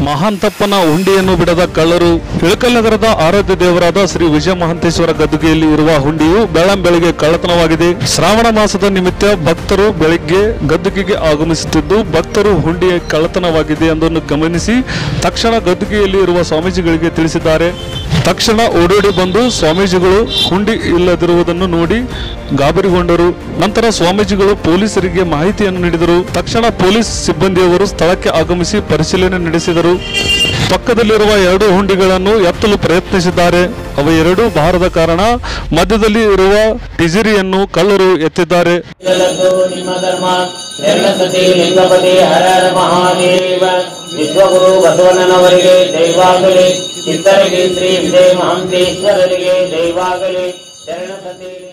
ಮಹಾಂತಪ್ಪನ ಹುಂಡಿಯನ್ನು ಬಿಡದ ಕಳ್ಳರು ಇಳಕಲ್ ನಗರದ ಆರಾಧ್ಯ ದೇವರಾದ ಶ್ರೀ ವಿಜಯ ಮಹಾಂತೇಶ್ವರ ಗದ್ದುಗೆಯಲ್ಲಿ ಇರುವ ಹುಂಡಿಯು ಬೆಳ್ಳಂಬೆಳಗ್ಗೆ ಕಳ್ಳತನವಾಗಿದೆ ಶ್ರಾವಣ ಮಾಸದ ನಿಮಿತ್ತ ಭಕ್ತರು ಬೆಳಗ್ಗೆ ಗದ್ದುಗೆಗೆ ಆಗಮಿಸುತ್ತಿದ್ದು ಭಕ್ತರು ಹುಂಡಿಯ ಕಳ್ಳತನವಾಗಿದೆ ಎಂದನ್ನು ಗಮನಿಸಿ ತಕ್ಷಣ ಗದ್ದುಗೆಯಲ್ಲಿ ಇರುವ ಸ್ವಾಮೀಜಿಗಳಿಗೆ ತಿಳಿಸಿದ್ದಾರೆ ತಕ್ಷಣ ಓಡೋಡಿ ಬಂದು ಸ್ವಾಮೀಜಿಗಳು ಹುಂಡಿ ಇಲ್ಲದಿರುವುದನ್ನು ನೋಡಿ ಗಾಬರಿಗೊಂಡರು ನಂತರ ಸ್ವಾಮೀಜಿಗಳು ಪೊಲೀಸರಿಗೆ ಮಾಹಿತಿಯನ್ನು ನೀಡಿದರು ತಕ್ಷಣ ಪೊಲೀಸ್ ಸಿಬ್ಬಂದಿಯವರು ಸ್ಥಳಕ್ಕೆ ಆಗಮಿಸಿ ಪರಿಶೀಲನೆ ನಡೆಸಿದರು ಪಕ್ಕದಲ್ಲಿರುವ ಎರಡು ಹುಂಡಿಗಳನ್ನು ಎತ್ತಲು ಪ್ರಯತ್ನಿಸಿದ್ದಾರೆ ಅವ ಎರಡೂ ಬಾರದ ಕಾರಣ ಮಧ್ಯದಲ್ಲಿ ಇರುವ ಟಿಜಿರಿಯನ್ನು ಕಳ್ಳರು ಎತ್ತಿದ್ದಾರೆ ಇದರದ್ದು ನಿಮ್ಮ ಧರ್ಮ ಎರಡಸತಿ ಲಿಂಗಪತಿ ಹರ ಹರ ಮಹಾದೇವ ವಿಶ್ವಗುರು ಬಸವಣ್ಣನವರಿಗೆ ದೈವಾಗಲಿ ಚಿತ್ತರಿಗೆ ಶ್ರೀ ವಿಜಯ ಮಹಂತೇಶ್ವರರಿಗೆ ದೈವಾಗಲಿ ಶರಣಸತಿ